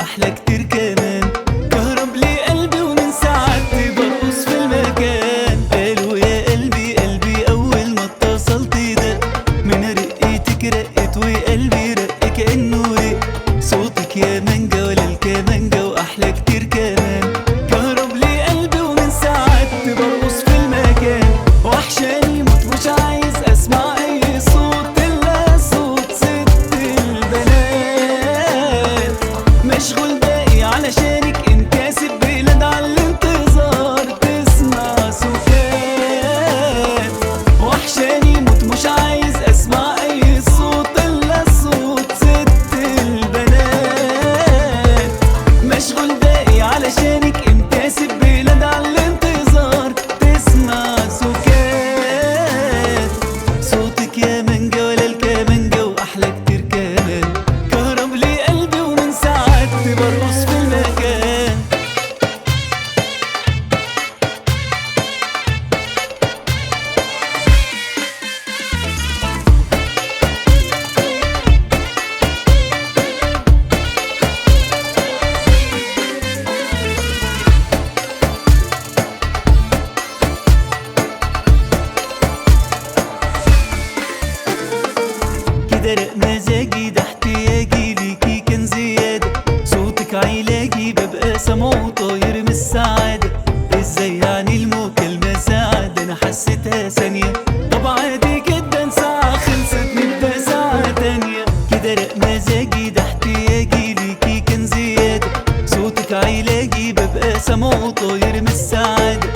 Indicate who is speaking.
Speaker 1: واحلى كتير كمان كهرب لي قلبي ومن ساعتي برقص في المكان قالوا يا قلبي قلبي اول ما اتصلت ده من رقيتك رقت وقلبي رق كانه رق صوتك يا مانجا ولا الكمانجا واحلى كتير كمان كهرب لي قلبي ومن ساعتي برقص في المكان وحشاني موت مش عايز اسمع اي صوت الا صوت ست البنات مشغول باقي علشانك انت كاسب بلاد على الانتظار تسمع سكات وحشاني موت مش عايز اسمع اي صوت الا صوت ست البنات مشغول باقي علشانك انت كاسب بلاد على الانتظار تسمع سكات صوتك يا مانجا ولا الكمانجا واحلى كتير كمان كهرب لي قلبي ومن ساعتي برقص في المكان كده رق مزاجي ده احتياجي ليكي كان زيادة صوتك علاجي ببقى سامعه طاير من السعادة ازاي يعني المكالمة ساعة ده انا حسيتها ثانية طب عادي جدا ساعة خلصت نبقى ساعة تانية كده رق مزاجي ده احتياجي ليكي كان زيادة صوتك علاجي ببقى سامعه طاير من السعادة